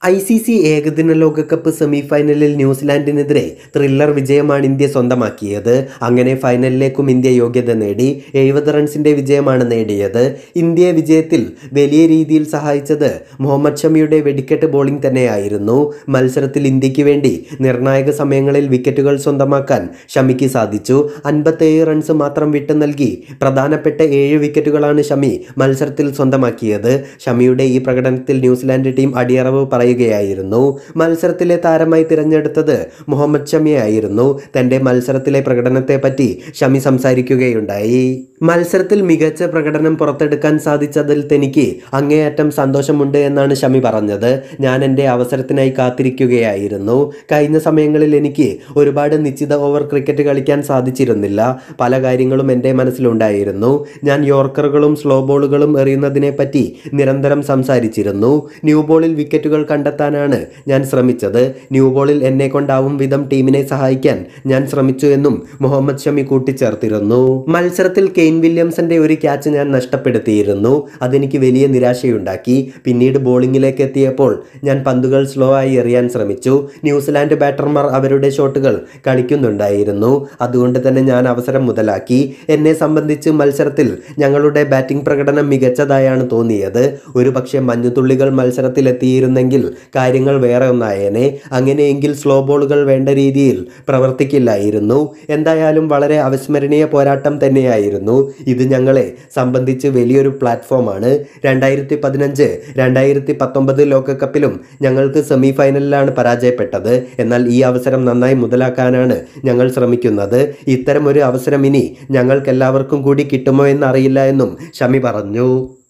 I C C ഏകദിന ലോകകപ്പ് സെമിഫൈനലിൽ ന്യൂസിലാൻഡിനെതിരെ ത്രില്ലർ വിജയമാണ് ഇന്ത്യ സ്വന്തമാക്കിയത് അങ്ങനെ ഫൈനലിലേക്കും ഇന്ത്യ യോഗ്യത നേടി എഴുപത് റൺസിന്റെ വിജയമാണ് നേടിയത് ഇന്ത്യയെ വിജയത്തിൽ വലിയ രീതിയിൽ സഹായിച്ചത് മുഹമ്മദ് ഷമിയുടെ വെടിക്കെട്ട് ബോളിംഗ് തന്നെയായിരുന്നു മത്സരത്തിൽ ഇന്ത്യക്ക് വേണ്ടി നിർണായക സമയങ്ങളിൽ വിക്കറ്റുകൾ സ്വന്തമാക്കാൻ ഷമിക്ക് സാധിച്ചു അൻപത്തേഴ് റൺസ് മാത്രം വിട്ടു നൽകി പ്രധാനപ്പെട്ട ഏഴ് വിക്കറ്റുകളാണ് ഷമി മത്സരത്തിൽ സ്വന്തമാക്കിയത് ഷമിയുടെ ഈ പ്രകടനത്തിൽ ന്യൂസിലാൻഡ് ടീം അടിയറവ് പറയുകയായിരുന്നു മത്സരത്തിലെ താരമായി തിരഞ്ഞെടുത്തത് മുഹമ്മദ് ഷമിയായിരുന്നു തൻ്റെ മത്സരത്തിലെ പ്രകടനത്തെ പറ്റി ഷമി സംസാരിക്കുകയുണ്ടായി മത്സരത്തിൽ മികച്ച പ്രകടനം പുറത്തെടുക്കാൻ സാധിച്ചതിൽ തനിക്ക് അങ്ങേയറ്റം സന്തോഷമുണ്ട് എന്നാണ് ഷമി പറഞ്ഞത് ഞാൻ എൻ്റെ അവസരത്തിനായി കാത്തിരിക്കുകയായിരുന്നു കഴിഞ്ഞ സമയങ്ങളിൽ എനിക്ക് ഒരുപാട് നിശ്ചിത ഓവർ ക്രിക്കറ്റ് കളിക്കാൻ സാധിച്ചിരുന്നില്ല പല കാര്യങ്ങളും എൻ്റെ മനസ്സിലുണ്ടായിരുന്നു ഞാൻ യോർക്കറുകളും സ്ലോ ബോളുകളും എറിയുന്നതിനെ പറ്റി നിരന്തരം സംസാരിച്ചിരുന്നു ന്യൂ ബോളിൽ വിക്കറ്റുകൾ കണ്ടെത്താനാണ് ഞാൻ ശ്രമിച്ചത് ന്യൂ ബോളിൽ എന്നെ കൊണ്ടാവും വിധം ടീമിനെ സഹായിക്കാൻ ഞാൻ ശ്രമിച്ചു എന്നും മുഹമ്മദ് ഷമി കൂട്ടിച്ചേർത്തിരുന്നു മത്സരത്തിൽ കെയ്ൻ വില്യംസന്റെ ഒരു ക്യാച്ച് ഞാൻ നഷ്ടപ്പെടുത്തിയിരുന്നു അതെനിക്ക് വലിയ നിരാശയുണ്ടാക്കി പിന്നീട് ബോളിങ്ങിലേക്ക് എത്തിയപ്പോൾ ഞാൻ പന്തുകൾ സ്ലോ ആയി എറിയാൻ ശ്രമിച്ചു ന്യൂസിലാൻഡ് ബാറ്റർമാർ അവരുടെ ഷോട്ടുകൾ കളിക്കുന്നുണ്ടായിരുന്നു അതുകൊണ്ട് തന്നെ ഞാൻ അവസരം മുതലാക്കി എന്നെ സംബന്ധിച്ച് മത്സരത്തിൽ ഞങ്ങളുടെ ബാറ്റിംഗ് പ്രകടനം മികച്ചതായാണ് തോന്നിയത് ഒരു പക്ഷേ മഞ്ഞുതുള്ളികൾ മത്സരത്തിൽ എത്തിയിരുന്നെങ്കിൽ കാര്യങ്ങൾ വേറെ ഒന്നായേനെ അങ്ങനെയെങ്കിൽ സ്ലോ ബോളുകൾ വേണ്ട രീതിയിൽ പ്രവർത്തിക്കില്ലായിരുന്നു എന്തായാലും വളരെ അവിസ്മരണീയ പോരാട്ടം തന്നെയായിരുന്നു ഇത് ഞങ്ങളെ സംബന്ധിച്ച് വലിയൊരു പ്ലാറ്റ്ഫോമാണ് രണ്ടായിരത്തി പതിനഞ്ച് രണ്ടായിരത്തി പത്തൊമ്പത് ലോകകപ്പിലും ഞങ്ങൾക്ക് സെമി ഫൈനലിലാണ് പരാജയപ്പെട്ടത് എന്നാൽ ഈ അവസരം നന്നായി മുതലാക്കാനാണ് ഞങ്ങൾ ശ്രമിക്കുന്നത് ഇത്തരം ഒരു അവസരം ഇനി ഞങ്ങൾക്കെല്ലാവർക്കും കൂടി കിട്ടുമോ എന്നറിയില്ല എന്നും ഷമി പറഞ്ഞു